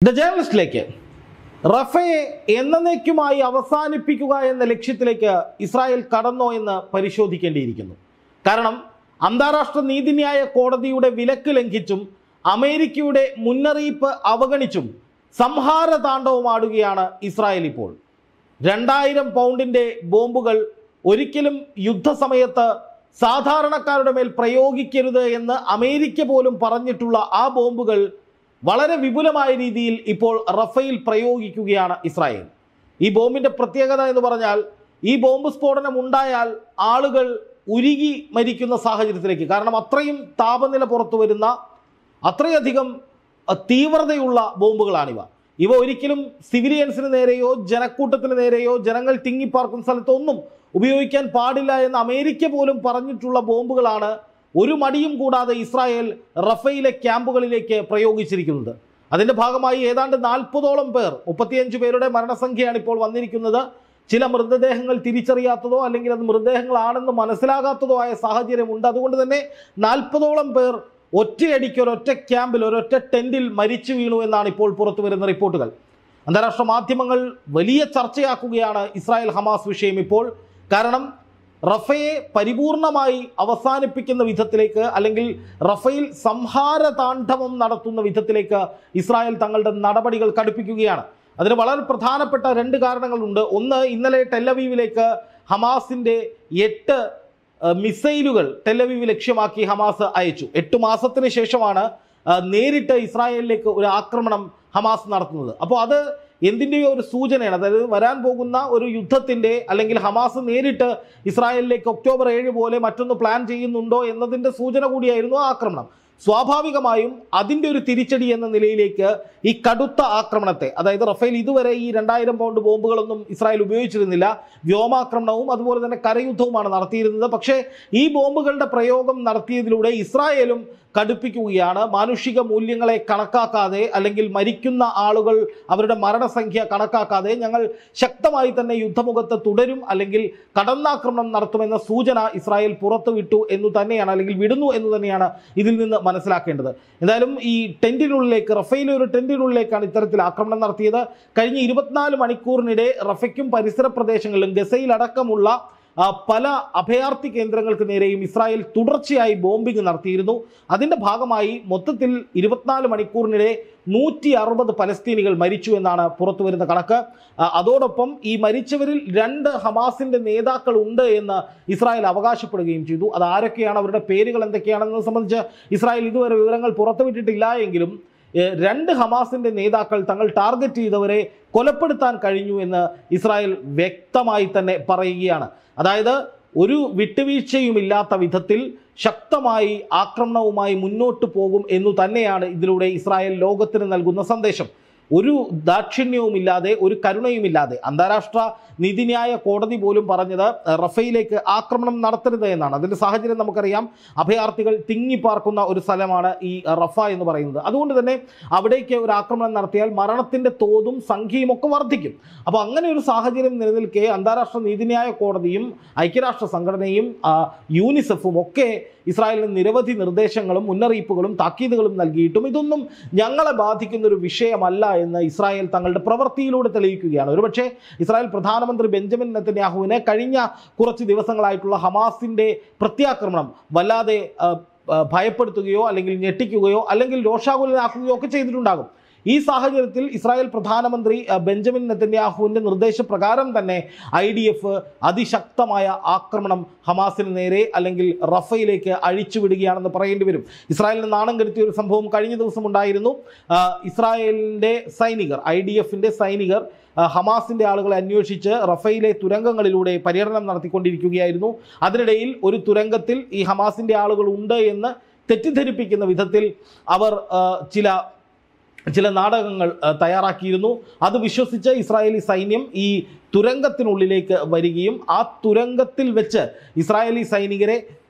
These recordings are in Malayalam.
ദ ജേർണലിസ്റ്റിലേക്ക് റഫയെ എന്നേക്കുമായി അവസാനിപ്പിക്കുക എന്ന ലക്ഷ്യത്തിലേക്ക് ഇസ്രായേൽ കടന്നോ എന്ന് പരിശോധിക്കേണ്ടിയിരിക്കുന്നു കാരണം അന്താരാഷ്ട്ര നീതിന്യായ കോടതിയുടെ വിലക്ക് ലംഘിച്ചും അമേരിക്കയുടെ മുന്നറിയിപ്പ് അവഗണിച്ചും സംഹാര താണ്ഡവമാടുകയാണ് ഇസ്രായേൽ ഇപ്പോൾ രണ്ടായിരം പൗണ്ടിന്റെ ബോംബുകൾ ഒരിക്കലും യുദ്ധസമയത്ത് സാധാരണക്കാരുടെ മേൽ പ്രയോഗിക്കരുത് എന്ന് അമേരിക്ക പോലും പറഞ്ഞിട്ടുള്ള ആ ബോംബുകൾ വളരെ വിപുലമായ രീതിയിൽ ഇപ്പോൾ റഫേൽ പ്രയോഗിക്കുകയാണ് ഇസ്രായേൽ ഈ ബോംബിന്റെ പ്രത്യേകത എന്ന് പറഞ്ഞാൽ ഈ ബോംബ് സ്ഫോടനം ഉണ്ടായാൽ ആളുകൾ ഉരുകി മരിക്കുന്ന സാഹചര്യത്തിലേക്ക് കാരണം അത്രയും താപനില പുറത്തു വരുന്ന അത്രയധികം അഹ്, തീവ്രതയുള്ള ബോംബുകളാണിവ ഇവ ഒരിക്കലും സിവിലിയൻസിന് നേരെയോ ജനക്കൂട്ടത്തിന് നേരെയോ ജനങ്ങൾ തിങ്ങിപ്പാർക്കുന്ന സ്ഥലത്തോ ഒന്നും ഉപയോഗിക്കാൻ പാടില്ല എന്ന് അമേരിക്ക പോലും പറഞ്ഞിട്ടുള്ള ബോംബുകളാണ് ഒരു മടിയും കൂടാതെ ഇസ്രായേൽ റഫയിലെ ക്യാമ്പുകളിലേക്ക് പ്രയോഗിച്ചിരിക്കുന്നത് അതിന്റെ ഭാഗമായി ഏതാണ്ട് നാൽപ്പതോളം പേർ മുപ്പത്തിയഞ്ച് പേരുടെ മരണസംഖ്യയാണ് ഇപ്പോൾ വന്നിരിക്കുന്നത് ചില മൃതദേഹങ്ങൾ തിരിച്ചറിയാത്തതോ അല്ലെങ്കിൽ അത് മൃതദേഹങ്ങളാണെന്ന് മനസ്സിലാകാത്തതോ ആയ സാഹചര്യമുണ്ട് അതുകൊണ്ട് തന്നെ നാൽപ്പതോളം പേർ ഒറ്റയടിക്ക് ഒരൊറ്റ ക്യാമ്പിൽ ഒരൊറ്റ ടെന്റിൽ മരിച്ചു വീണു എന്നാണ് ഇപ്പോൾ പുറത്തു വരുന്ന റിപ്പോർട്ടുകൾ അന്താരാഷ്ട്ര മാധ്യമങ്ങൾ വലിയ ചർച്ചയാക്കുകയാണ് ഇസ്രായേൽ ഹമാസ് വിഷയം ഇപ്പോൾ കാരണം റഫയെ പരിപൂർണമായി അവസാനിപ്പിക്കുന്ന വിധത്തിലേക്ക് അല്ലെങ്കിൽ റഫയിൽ സംഹാര താണ്ഡവം നടത്തുന്ന വിധത്തിലേക്ക് ഇസ്രായേൽ തങ്ങളുടെ നടപടികൾ കടുപ്പിക്കുകയാണ് അതിന് വളരെ പ്രധാനപ്പെട്ട രണ്ട് കാരണങ്ങളുണ്ട് ഒന്ന് ഇന്നലെ ടെല്ലവീവിലേക്ക് ഹമാസിന്റെ എട്ട് ഏഹ്, മിസൈലുകൾ ടെല്ലവീവ് ലക്ഷ്യമാക്കി ഹമാസ് അയച്ചു എട്ട് മാസത്തിന് ശേഷമാണ് ഏഹ്, നേരിട്ട് ഇസ്രായേലിലേക്ക് ഒരു ആക്രമണം ഹമാസ് നടത്തുന്നത് അപ്പോൾ അത് എന്തിൻ്റെയോ ഒരു സൂചനയാണ് അതായത് വരാൻ പോകുന്ന ഒരു യുദ്ധത്തിൻ്റെ അല്ലെങ്കിൽ ഹമാസ് നേരിട്ട് ഇസ്രായേലിലേക്ക് ഒക്ടോബർ ഏഴ് പോലെ മറ്റൊന്ന് പ്ലാൻ ചെയ്യുന്നുണ്ടോ എന്നതിൻ്റെ സൂചന കൂടിയായിരുന്നു ആ ആക്രമണം സ്വാഭാവികമായും അതിൻ്റെ ഒരു തിരിച്ചടി എന്ന നിലയിലേക്ക് ഈ കടുത്ത ആക്രമണത്തെ അതായത് റഫേൽ ഇതുവരെ ഈ രണ്ടായിരം പൗണ്ട് ബോംബുകളൊന്നും ഇസ്രായേൽ ഉപയോഗിച്ചിരുന്നില്ല വ്യോമാക്രമണവും അതുപോലെ തന്നെ കരയുദ്ധവുമാണ് നടത്തിയിരുന്നത് പക്ഷേ ഈ ബോംബുകളുടെ പ്രയോഗം നടത്തിയതിലൂടെ ഇസ്രായേലും കടുപ്പിക്കുകയാണ് മാനുഷിക മൂല്യങ്ങളെ കണക്കാക്കാതെ അല്ലെങ്കിൽ മരിക്കുന്ന ആളുകൾ അവരുടെ മരണസംഖ്യ കണക്കാക്കാതെ ഞങ്ങൾ ശക്തമായി തന്നെ യുദ്ധമുഖത്ത് തുടരും അല്ലെങ്കിൽ കടന്നാക്രമണം നടത്തുമെന്ന സൂചന ഇസ്രായേൽ പുറത്തുവിട്ടു എന്ന് തന്നെയാണ് അല്ലെങ്കിൽ വിടുന്നു എന്ന് തന്നെയാണ് ഇതിൽ നിന്ന് മനസ്സിലാക്കേണ്ടത് എന്തായാലും ഈ ടെന്റിനുള്ളിലേക്ക് റഫയിലെ ഒരു ടെന്റിനുള്ളിലേക്കാണ് ഇത്തരത്തിൽ ആക്രമണം നടത്തിയത് കഴിഞ്ഞ ഇരുപത്തിനാല് മണിക്കൂറിനിടെ റഫയ്ക്കും പരിസര പ്രദേശങ്ങളിലും ഗസയിലടക്കമുള്ള ആ, പല അഭയാർത്ഥി കേന്ദ്രങ്ങൾക്ക് നേരെയും ഇസ്രായേൽ തുടർച്ചയായി ബോംബിംഗ് നടത്തിയിരുന്നു അതിന്റെ ഭാഗമായി മൊത്തത്തിൽ ഇരുപത്തിനാല് മണിക്കൂറിനിടെ നൂറ്റി അറുപത് പലസ്തീനികൾ മരിച്ചു എന്നാണ് പുറത്തു വരുന്ന കണക്ക് ആ, അതോടൊപ്പം ഈ മരിച്ചവരിൽ രണ്ട് ഹമാസിന്റെ നേതാക്കൾ ഉണ്ട് എന്ന് ഇസ്രായേൽ അവകാശപ്പെടുകയും ചെയ്തു അത് ആരൊക്കെയാണ് അവരുടെ പേരുകൾ എന്തൊക്കെയാണെന്നത് സംബന്ധിച്ച് ഇസ്രായേൽ ഇതുവരെ വിവരങ്ങൾ പുറത്തുവിട്ടിട്ടില്ല എങ്കിലും ഏഹ്, രണ്ട് ഹമാസിന്റെ നേതാക്കൾ തങ്ങൾ ടാർഗറ്റ് ചെയ്തവരെ കൊലപ്പെടുത്താൻ കഴിഞ്ഞു എന്ന് ഇസ്രായേൽ വ്യക്തമായി തന്നെ പറയുകയാണ് അതായത് ഒരു വിട്ടുവീഴ്ചയുമില്ലാത്ത വിധത്തിൽ ശക്തമായി ആക്രമണവുമായി മുന്നോട്ട് പോകും എന്നു തന്നെയാണ് ഇതിലൂടെ ഇസ്രായേൽ ലോകത്തിന് നൽകുന്ന സന്ദേശം ഒരു ദാക്ഷിണ്യവുമില്ലാതെ ഒരു കരുണയുമില്ലാതെ അന്താരാഷ്ട്ര നീതിന്യായ കോടതി പോലും പറഞ്ഞത് റഫയിലേക്ക് ആക്രമണം നടത്തരുത് എന്നാണ് അതിന്റെ സാഹചര്യം നമുക്കറിയാം അഭയാർത്ഥികൾ തിങ്ങിപ്പാർക്കുന്ന ഒരു സ്ഥലമാണ് ഈ റഫ എന്ന് പറയുന്നത് അതുകൊണ്ട് തന്നെ അവിടേക്ക് ഒരു ആക്രമണം നടത്തിയാൽ മരണത്തിന്റെ തോതും സംഖ്യയും ഒക്കെ വർദ്ധിക്കും അപ്പോൾ അങ്ങനെ ഒരു സാഹചര്യം നിലനിൽക്കെ അന്താരാഷ്ട്ര നീതിന്യായ കോടതിയും ഐക്യരാഷ്ട്ര സംഘടനയും ആ, യൂണിസെഫും ഒക്കെ ഇസ്രായേലിന് നിരവധി നിർദ്ദേശങ്ങളും മുന്നറിയിപ്പുകളും താക്കീതുകളും നൽകിയിട്ടും ഇതൊന്നും ഞങ്ങളെ ബാധിക്കുന്ന ഒരു വിഷയമല്ല എന്ന് ഇസ്രായേൽ തങ്ങളുടെ പ്രവൃത്തിയിലൂടെ തെളിയിക്കുകയാണ് ഒരുപക്ഷെ ഇസ്രായേൽ പ്രധാനമന്ത്രി ബെഞ്ചമിൻ നെത്തന്യാഹുവിനെ കഴിഞ്ഞ കുറച്ച് ദിവസങ്ങളായിട്ടുള്ള ഹമാസിന്റെ പ്രത്യാക്രമണം വല്ലാതെ ആ, ആ, ഭയപ്പെടുത്തുകയോ അല്ലെങ്കിൽ ഞെട്ടിക്കുകയോ അല്ലെങ്കിൽ രോഷാകുലനാക്കുകയോ ഒക്കെ ചെയ്തിട്ടുണ്ടാകും ഈ സാഹചര്യത്തിൽ ഇസ്രായേൽ പ്രധാനമന്ത്രി അഹ്, ബെഞ്ചമിൻ നെതന്യാഹുവിന്റെ നിർദ്ദേശപ്രകാരം തന്നെ ഐ ഡി എഫ് അതിശക്തമായ ആക്രമണം ഹമാസിന് നേരെ അല്ലെങ്കിൽ റഫയിലേക്ക് അഴിച്ചുവിടുകയാണെന്ന് പറയേണ്ടി വരും ഇസ്രായേലിന് നാണം കെടുത്തിയ ഒരു സംഭവം കഴിഞ്ഞ ദിവസം ഉണ്ടായിരുന്നു ആഹ്, ഇസ്രായേലിന്റെ സൈനികർ ഐ ഡി എഫിന്റെ സൈനികർ ആഹ്, ഹമാസിന്റെ ആളുകളെ അന്വേഷിച്ച് റഫയിലെ തുരങ്കങ്ങളിലൂടെ പര്യടനം നടത്തിക്കൊണ്ടിരിക്കുകയായിരുന്നു അതിനിടയിൽ ഒരു തുരങ്കത്തിൽ ഈ ഹമാസിന്റെ ആളുകൾ ഉണ്ട് എന്ന് തെറ്റിദ്ധരിപ്പിക്കുന്ന വിധത്തിൽ അവർ ആഹ്, ചില ചില നാടകങ്ങൾ ആ, തയ്യാറാക്കിയിരുന്നു അത് വിശ്വസിച്ച് ഇസ്രായേലി സൈന്യം ഈ തുരങ്കത്തിനുള്ളിലേക്ക് വരികയും ആ തുരങ്കത്തിൽ വെച്ച് ഇസ്രായേലി സൈനികരെ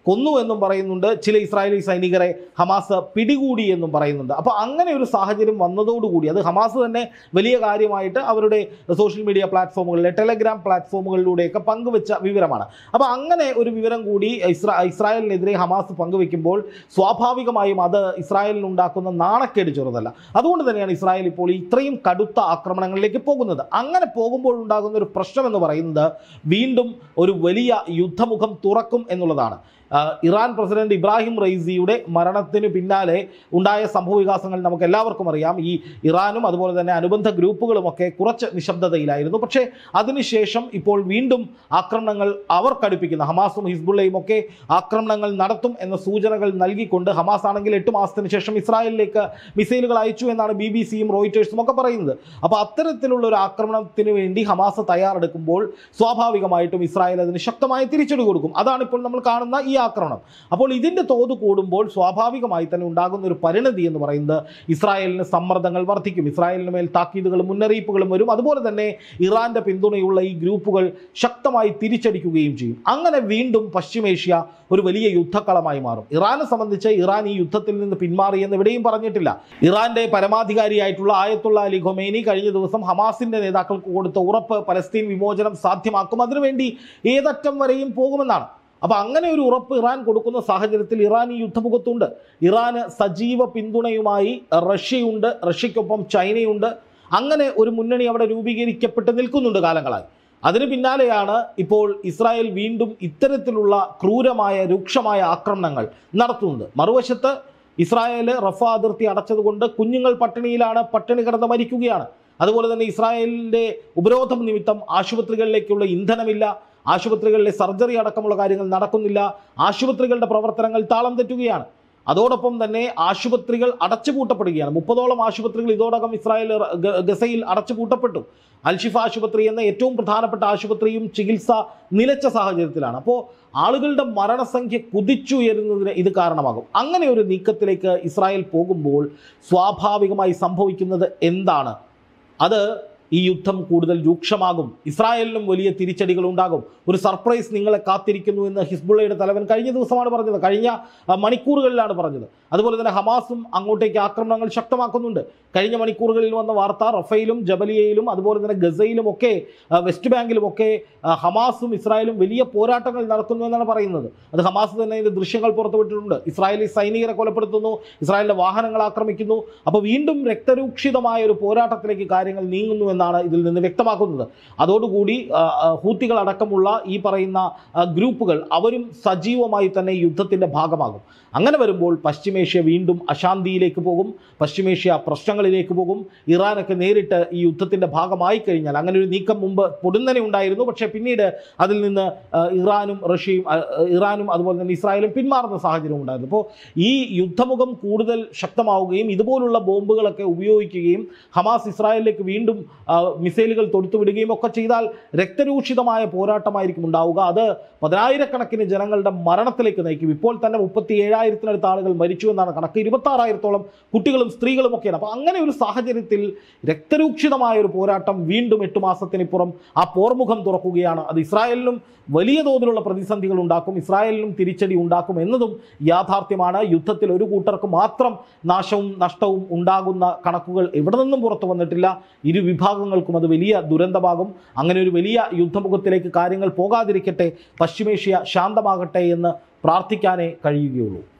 കൊന്നു എന്നും പറയുന്നുണ്ട് ചില ഇസ്രായേലി സൈനികരെ ഹമാസ് പിടികൂടി എന്നും പറയുന്നുണ്ട് അപ്പോൾ അങ്ങനെ ഒരു സാഹചര്യം വന്നതോടുകൂടി അത് ഹമാസ് തന്നെ വലിയ കാര്യമായിട്ട് അവരുടെ സോഷ്യൽ മീഡിയ പ്ലാറ്റ്ഫോമുകളിലെ ടെലഗ്രാം പ്ലാറ്റ്ഫോമുകളിലൂടെയൊക്കെ പങ്കുവെച്ച വിവരമാണ് അപ്പോൾ അങ്ങനെ ഒരു വിവരം കൂടി ഇസ്രാ ഇസ്രായേലിനെതിരെ ഹമാസ് പങ്കുവെക്കുമ്പോൾ സ്വാഭാവികമായും അത് ഇസ്രായേലിനുണ്ടാക്കുന്ന നാണക്കേട് ചെറുതല്ല അതുകൊണ്ട് തന്നെയാണ് ഇസ്രായേൽ ഇപ്പോൾ ഇത്രയും കടുത്ത ആക്രമണങ്ങളിലേക്ക് പോകുന്നത് അങ്ങനെ പോകുമ്പോൾ ഉണ്ടാകുന്ന ഒരു പ്രശ്നം എന്ന് പറയുന്നത് വീണ്ടും ഒരു വലിയ യുദ്ധമുഖം തുറക്കും എന്നുള്ളതാണ് ആ, ഇറാൻ പ്രസിഡന്റ് ഇബ്രാഹിം റൈസിയുടെ മരണത്തിന് പിന്നാലെ ഉണ്ടായ സംഭവ വികാസങ്ങൾ നമുക്ക് എല്ലാവർക്കും അറിയാം ഈ ഇറാനും അതുപോലെ തന്നെ അനുബന്ധ ഗ്രൂപ്പുകളുമൊക്കെ കുറച്ച് നിശബ്ദതയിലായിരുന്നു പക്ഷേ അതിനുശേഷം ഇപ്പോൾ വീണ്ടും ആക്രമണങ്ങൾ അവർ കടുപ്പിക്കുന്ന ഹമാസും ഹിസ്ബുള്ളയും ഒക്കെ ആക്രമണങ്ങൾ നടത്തും എന്ന സൂചനകൾ നൽകിക്കൊണ്ട് ഹമാസ് ആണെങ്കിൽ എട്ട് മാസത്തിന് ശേഷം ഇസ്രായേലിലേക്ക് മിസൈലുകൾ അയച്ചു എന്നാണ് ബി ബി സിയും റോയിറ്റേഴ്സും ഒക്കെ പറയുന്നത് അപ്പോൾ അത്തരത്തിലുള്ള ഒരു ആക്രമണത്തിന് വേണ്ടി ഹമാസ് തയ്യാറെടുക്കുമ്പോൾ സ്വാഭാവികമായിട്ടും ഇസ്രായേൽ അതിന് ശക്തമായ തിരിച്ചടി കൊടുക്കും അതാണ് ഇപ്പോൾ നമ്മൾ കാണുന്ന ഈ ആക്രമണം അപ്പോൾ ഇതിൻ്റെ തോത് കൂടുമ്പോൾ സ്വാഭാവികമായി തന്നെ ഉണ്ടാകുന്ന ഒരു പരിണതി എന്ന് പറയുന്നത് ഇസ്രായേലിന് സമ്മർദ്ദങ്ങൾ വർദ്ധിക്കും ഇസ്രായേലിന് മേൽ താക്കീതുകളും മുന്നറിയിപ്പുകളും വരും അതുപോലെ തന്നെ ഇറാന്റെ പിന്തുണയുള്ള ഈ ഗ്രൂപ്പുകൾ ശക്തമായി തിരിച്ചടിക്കുകയും ചെയ്യും അങ്ങനെ വീണ്ടും പശ്ചിമേഷ്യ ഒരു വലിയ യുദ്ധക്കളമായി മാറും ഇറാനെ സംബന്ധിച്ച് ഇറാൻ ഈ യുദ്ധത്തിൽ നിന്ന് പിന്മാറി എന്ന് എവിടെയും പറഞ്ഞിട്ടില്ല ഇറാന്റെ പരമാധികാരിയായിട്ടുള്ള ആയത്തുള്ള അലി ഖൊമേനി കഴിഞ്ഞ ദിവസം ഹമാസിന്റെ നേതാക്കൾക്ക് കൊടുത്ത ഉറപ്പ് പലസ്തീൻ വിമോചനം സാധ്യമാക്കും അതിനുവേണ്ടി ഏതറ്റം വരെയും പോകുമെന്നാണ് അപ്പൊ അങ്ങനെ ഒരു ഉറപ്പ് ഇറാൻ കൊടുക്കുന്ന സാഹചര്യത്തിൽ ഇറാൻ ഈ യുദ്ധമുഖത്തുണ്ട് ഇറാന് സജീവ പിന്തുണയുമായി റഷ്യയുണ്ട് റഷ്യക്കൊപ്പം ചൈനയുണ്ട് അങ്ങനെ ഒരു മുന്നണി അവിടെ രൂപീകരിക്കപ്പെട്ട് നിൽക്കുന്നുണ്ട് കാലങ്ങളായി അതിന് പിന്നാലെയാണ് ഇപ്പോൾ ഇസ്രായേൽ വീണ്ടും ഇത്തരത്തിലുള്ള ക്രൂരമായ രൂക്ഷമായ ആക്രമണങ്ങൾ നടത്തുന്നത് മറുവശത്ത് ഇസ്രായേൽ റഫ അതിർത്തി അടച്ചതുകൊണ്ട് കുഞ്ഞുങ്ങൾ പട്ടിണിയിലാണ് പട്ടിണി കിടന്ന് മരിക്കുകയാണ് അതുപോലെ തന്നെ ഇസ്രായേലിൻ്റെ ഉപരോധം നിമിത്തം ആശുപത്രികളിലേക്കുള്ള ഇന്ധനമില്ല ആശുപത്രികളിലെ സർജറി അടക്കമുള്ള കാര്യങ്ങൾ നടക്കുന്നില്ല ആശുപത്രികളുടെ പ്രവർത്തനങ്ങൾ താളം തെറ്റുകയാണ് അതോടൊപ്പം തന്നെ ആശുപത്രികൾ അടച്ചുപൂട്ടപ്പെടുകയാണ് മുപ്പതോളം ആശുപത്രികൾ ഇതോടകം ഇസ്രായേൽ ഗ- ഗസയിൽ അടച്ചുപൂട്ടപ്പെട്ടു അൽഷിഫ ആശുപത്രി എന്ന ഏറ്റവും പ്രധാനപ്പെട്ട ആശുപത്രിയും ചികിത്സ നിലച്ച സാഹചര്യത്തിലാണ് അപ്പോൾ ആളുകളുടെ മരണസംഖ്യ കുതിച്ചുയരുന്നതിന് ഇത് കാരണമാകും അങ്ങനെ ഒരു നീക്കത്തിലേക്ക് ഇസ്രായേൽ പോകുമ്പോൾ സ്വാഭാവികമായി സംഭവിക്കുന്നത് എന്താണ് അത് ഈ യുദ്ധം കൂടുതൽ രൂക്ഷമാകും ഇസ്രായേലിനും വലിയ തിരിച്ചടികൾ ഉണ്ടാകും ഒരു സർപ്രൈസ് നിങ്ങളെ കാത്തിരിക്കുന്നു എന്ന് ഹിസ്ബുള്ളയുടെ തലവൻ കഴിഞ്ഞ ദിവസമാണ് പറഞ്ഞത് കഴിഞ്ഞ ആ, മണിക്കൂറുകളിലാണ് പറഞ്ഞത് അതുപോലെ തന്നെ ഹമാസും അങ്ങോട്ടേക്ക് ആക്രമണങ്ങൾ ശക്തമാക്കുന്നുണ്ട് കഴിഞ്ഞ മണിക്കൂറുകളിൽ വന്ന വാർത്ത റഫയിലും ജബലിയയിലും അതുപോലെ തന്നെ ഗസയിലും ഒക്കെ ആ, വെസ്റ്റ് ബാങ്കിലും ഒക്കെ ആ, ഹമാസും ഇസ്രായേലും വലിയ പോരാട്ടങ്ങൾ നടത്തുന്നു എന്നാണ് പറയുന്നത് അത് ഹമാസ് തന്നെ ഇതിന്റെ ദൃശ്യങ്ങൾ പുറത്തുവിട്ടിട്ടുണ്ട് ഇസ്രായേലി സൈനികരെ കൊലപ്പെടുത്തുന്നു ഇസ്രായേലിന്റെ വാഹനങ്ങൾ ആക്രമിക്കുന്നു അപ്പോൾ വീണ്ടും രക്തരൂക്ഷിതമായ ഒരു പോരാട്ടത്തിലേക്ക് കാര്യങ്ങൾ നീങ്ങുന്നു എന്നാണ് ഇതിൽ നിന്ന് വ്യക്തമാക്കുന്നത് അതോടുകൂടി ആ, ആ, ഹൂത്തികൾ അടക്കമുള്ള ഈ പറയുന്ന ആ, ഗ്രൂപ്പുകൾ അവരും സജീവമായി തന്നെ ഈ യുദ്ധത്തിന്റെ ഭാഗമാകും അങ്ങനെ വരുമ്പോൾ പശ്ചിമേഷ്യ വീണ്ടും അശാന്തിയിലേക്ക് പോകും പശ്ചിമേഷ്യ പ്രശ്നങ്ങളിലേക്ക് പോകും ഇറാനൊക്കെ നേരിട്ട് ഈ യുദ്ധത്തിന്റെ ഭാഗമായി കഴിഞ്ഞാൽ അങ്ങനെ ഒരു നീക്കം മുമ്പ് പൊടുന്നനെ ഉണ്ടായിരുന്നു പക്ഷേ പിന്നീട് അതിൽ നിന്ന് ആ, ഇറാനും റഷ്യയും ആ, ആ, ഇറാനും അതുപോലെ തന്നെ ഇസ്രായേലും പിന്മാറുന്ന സാഹചര്യം ഉണ്ടായിരുന്നു അപ്പോൾ ഈ യുദ്ധമുഖം കൂടുതൽ ശക്തമാവുകയും ഇതുപോലുള്ള ബോംബുകളൊക്കെ ഉപയോഗിക്കുകയും ഹമാസ് ഇസ്രായേലിലേക്ക് വീണ്ടും ആ, മിസൈലുകൾ തൊടുത്തുവിടുകയും ഒക്കെ ചെയ്താൽ രക്തരൂക്ഷിതമായ പോരാട്ടമായിരിക്കും ഉണ്ടാവുക അത് പതിനായിരക്കണക്കിന് ജനങ്ങളുടെ മരണത്തിലേക്ക് നയിക്കും ഇപ്പോൾ തന്നെ മുപ്പത്തി ഏഴായിരത്തിനടുത്ത് ആളുകൾ മരിച്ചു എന്നാണ് കണക്ക് ഇരുപത്തി ആറായിരത്തോളം കുട്ടികളും സ്ത്രീകളും ഒക്കെയാണ് അപ്പോൾ അങ്ങനെ ഒരു സാഹചര്യത്തിൽ രക്തരൂക്ഷിതമായ ഒരു പോരാട്ടം വീണ്ടും എട്ട് മാസത്തിനിപ്പുറം ആ പോർമുഖം തുറക്കുകയാണ് അത് ഇസ്രായേലിനും വലിയ തോതിലുള്ള പ്രതിസന്ധികൾ ഉണ്ടാക്കും ഇസ്രായേലിനും തിരിച്ചടി ഉണ്ടാക്കും എന്നതും യാഥാർത്ഥ്യമാണ് യുദ്ധത്തിൽ ഒരു കൂട്ടർക്ക് മാത്രം നാശവും നഷ്ടവും ഉണ്ടാകുന്ന കണക്കുകൾ എവിടെ നിന്നും പുറത്തു വന്നിട്ടില്ല ഇരു വിഭാഗങ്ങൾക്കും അത് വലിയ ദുരന്തമാകും അങ്ങനെ ഒരു വലിയ യുദ്ധമുഖത്തിലേക്ക് കാര്യങ്ങൾ പോകാതിരിക്കട്ടെ പശ്ചിമേഷ്യ ശാന്തമാകട്ടെ എന്ന് പ്രാർത്ഥിക്കാനേ കഴിയുകയുള്ളൂ